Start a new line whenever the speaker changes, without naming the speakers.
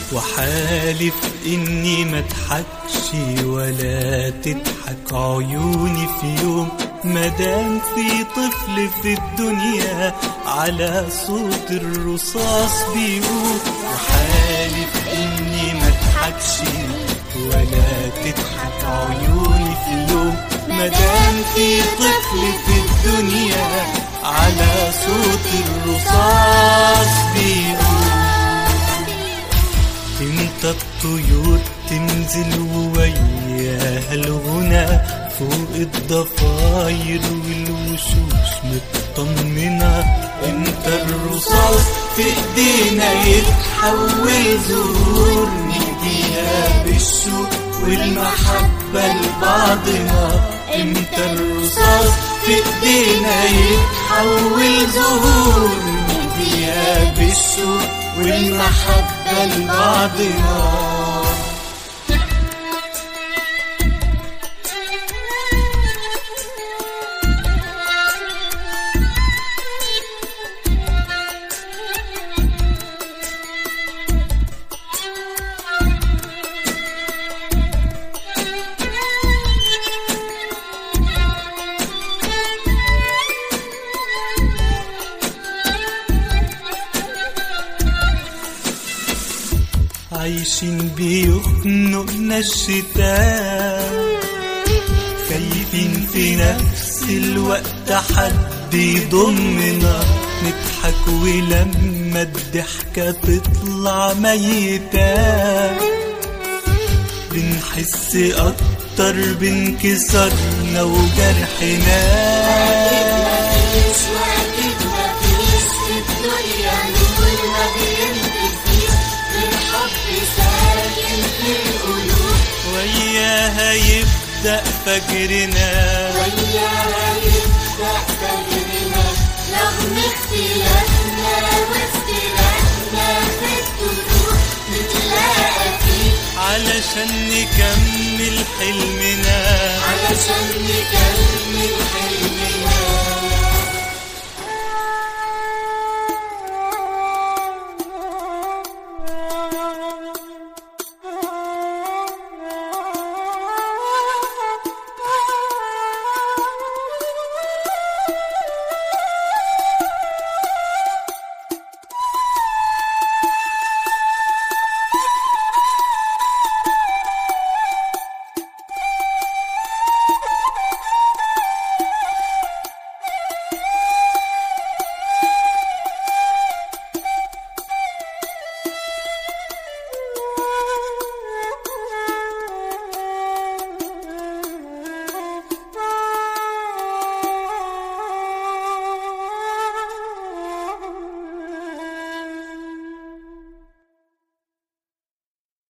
وحالف اني ما اضحكش ولا تضحك عيوني في يوم مدام في طفل في الدنيا على صوت الرصاص بيقول وحالف اني ما اضحكش ولا تضحك عيوني في يوم مدام في طفل في الدنيا على صوت الرصاص بيقول انت الطيور تنزل وياها الغنى فوق الضفاير والوشوش مطمنة انت الرصاص في ايدينا يتحول زهور نهديها بالشوق والمحبة لبعضنا انت الرصاص في ايدينا يتحول زهور نهديها بالشوق والمحبة لبعضنا عايشين بيخنقنا الشتاء خايفين في نفس الوقت حد يضمنا نضحك ولما الضحكة تطلع ميتة بنحس أكتر بانكسارنا وجرحنا
مفيش واجب مفيش في الدنيا نقول ما بينتهيش الحب ساكن في القلوب
وياها يبدأ فجرنا
وياها يبدأ فجرنا رغم اختلافنا واختلافنا في الطرق نتلاقى فيه
علشان نكمل حلمنا
علشان نكمل حلمنا